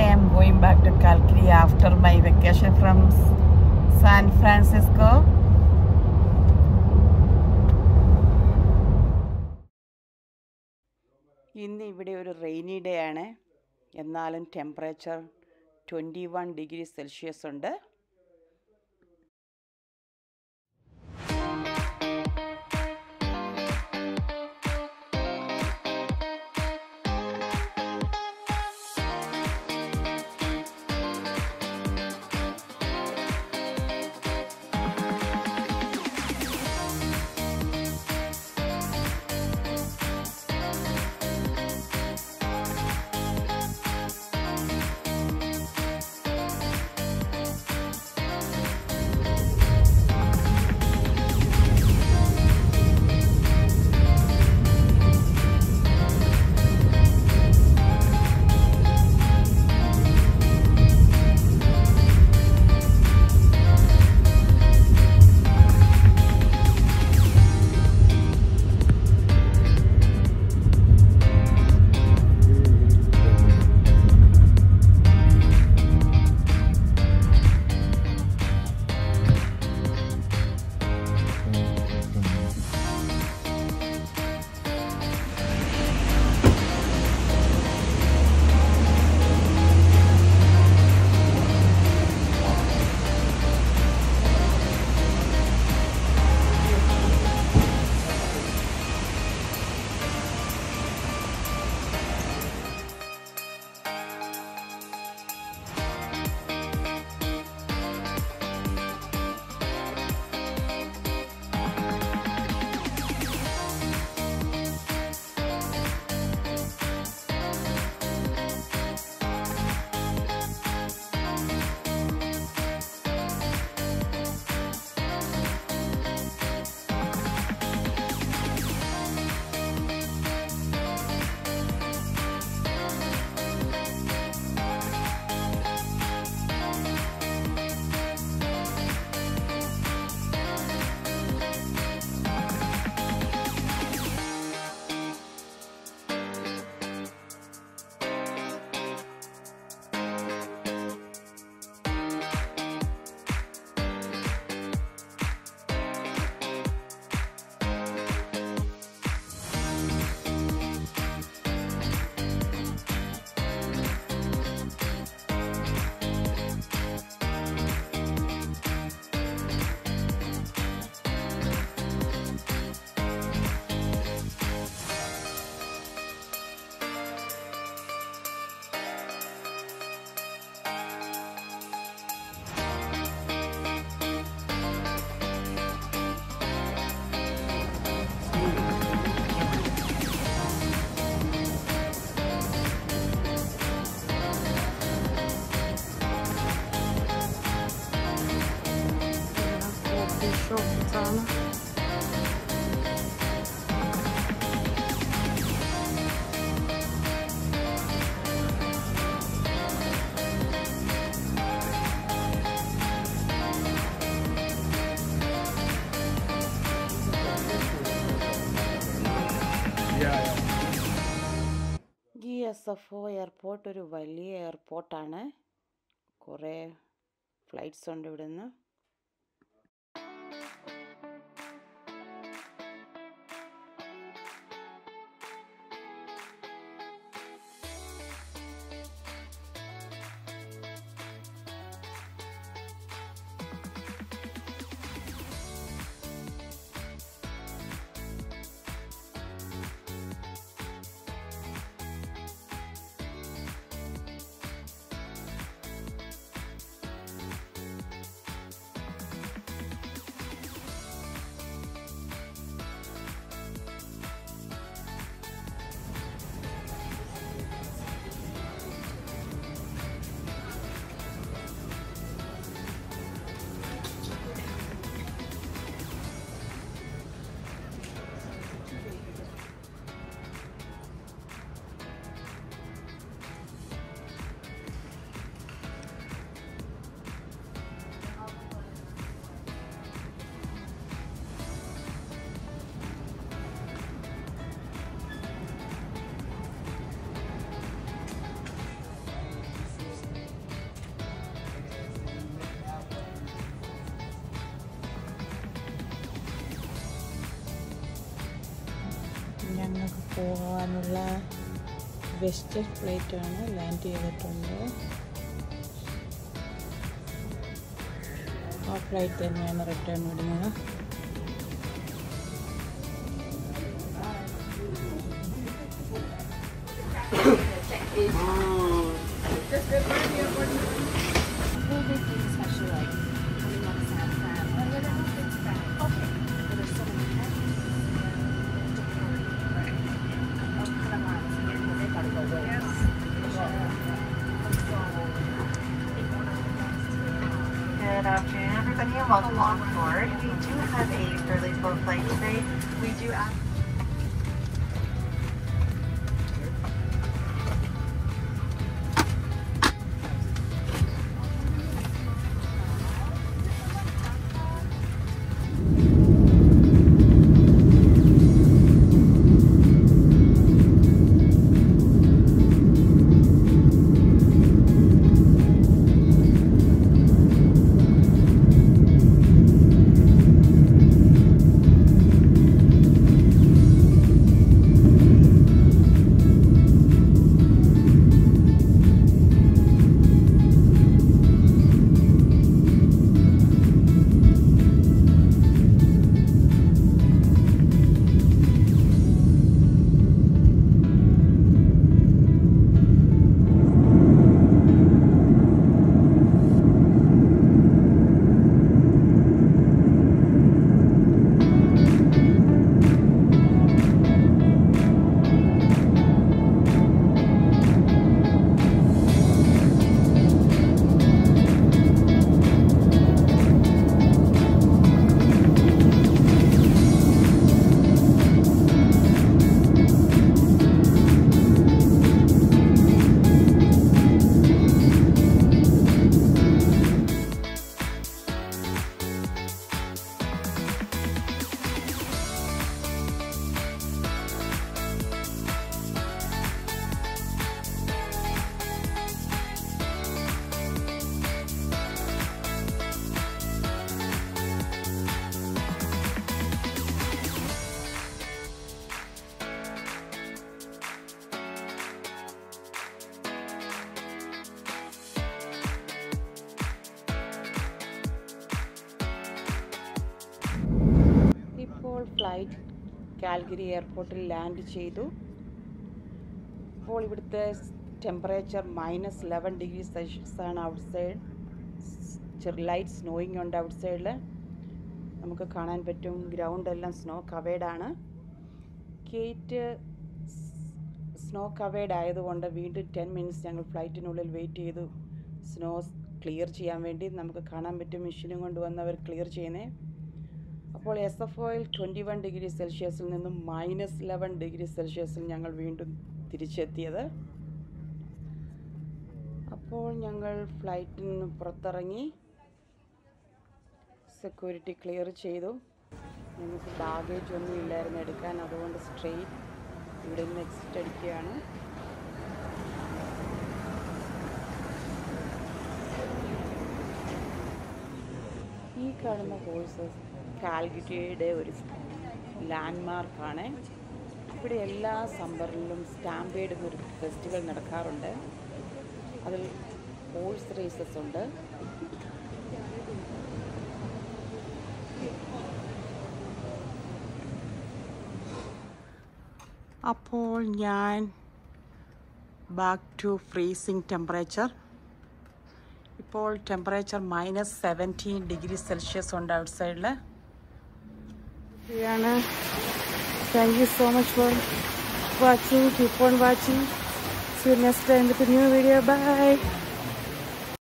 am going back to Calgary after my vacation from S- San Francisco. ഇന്ന് ഇവിടെ ഒരു rainy day ആണ് എന്നാലും temperature twenty one degree Celsius ഉണ്ട് ഈ എസ് എഫ് ഒ എയർപോർട്ട് ഒരു വലിയ എയർപോർട്ടാണ് കുറേ ഫ്ലൈറ്റ്സ് ഉണ്ട് ഇവിടുന്ന് പോകാനുള്ള വെസ്റ്റ് ഫ്ലൈറ്റാണ് ലാൻഡ് ചെയ്തിട്ടുണ്ട് ആ ഫ്ലൈറ്റ് തന്നെയാണ് റിട്ടേൺ വിടുന്നത് Good afternoon, everybody, and welcome on board. We do have a fairly full flight today. We do ask. ഇപ്പോൾ ഫ്ലൈറ്റ് കാൽഗരി എയർപോർട്ടിൽ ലാൻഡ് ചെയ്തു ഇപ്പോൾ ഇവിടുത്തെ temperature minus eleven degree Celsius ആണ് ഔട്ട് സൈഡ് ചെറു ലൈറ്റ് സ്നോയിങ് ഉണ്ട് ഔട്ട് സൈഡിൽ നമുക്ക് കാണാൻ പറ്റും ഗ്രൗണ്ട് എല്ലാം സ്നോ കവേഡ് ആണ് കേറ്റ് സ്നോ കവേഡ് ആയതുകൊണ്ട് വീണ്ടും ടെൻ മിനിറ്റ്സ് ഞങ്ങൾ ഫ്ലൈറ്റിനുള്ളിൽ വെയിറ്റ് ചെയ്തു സ്നോ ക്ലിയർ ചെയ്യാൻ വേണ്ടി നമുക്ക് കാണാൻ പറ്റും മെഷീനും കൊണ്ട് വന്നവർ ക്ലിയർ ചെയ്യുന്നേ അപ്പോൾ എസ് എഫ് ഒയിൽ ട്വൻറ്റി വൺ ഡിഗ്രി സെൽഷ്യസിൽ നിന്നും മൈനസ് ലെവൻ ഡിഗ്രി സെൽഷ്യസിൽ ഞങ്ങൾ വീണ്ടും തിരിച്ചെത്തിയത് അപ്പോൾ ഞങ്ങൾ ഫ്ലൈറ്റിൽ നിന്ന് പുറത്തിറങ്ങി സെക്യൂരിറ്റി ക്ലിയർ ചെയ്തു ഞങ്ങൾക്ക് ബാഗേജ് ഒന്നും ഇല്ലായിരുന്നു എടുക്കാൻ അതുകൊണ്ട് സ്ട്രെയിറ്റ് ഇവിടെ നിന്ന് എക്സിറ്റ് അടിക്കുകയാണ് ഈ കാണുന്ന ഹോഴ്സസ് കാൽഗറ്റിയുടെ ഒരു ലാൻഡ്മാർക്കാണ് ഇവിടെ എല്ലാ സമ്മറിലും സ്റ്റാമ്പേഡ് എന്നൊരു ഫെസ്റ്റിവൽ നടക്കാറുണ്ട് അതിൽ ഹോഴ്സ് റേസസ് ഉണ്ട് അപ്പോൾ ഞാൻ ബാക്ക് ടു ഫ്രീസിങ് ടെമ്പറേച്ചർ ഇപ്പോൾ temperature minus seventeen degree Celsius ഉണ്ട് ഔട്ട് സൈഡിൽ ആണ് thank you so much for watching keep on watching see next time with new video by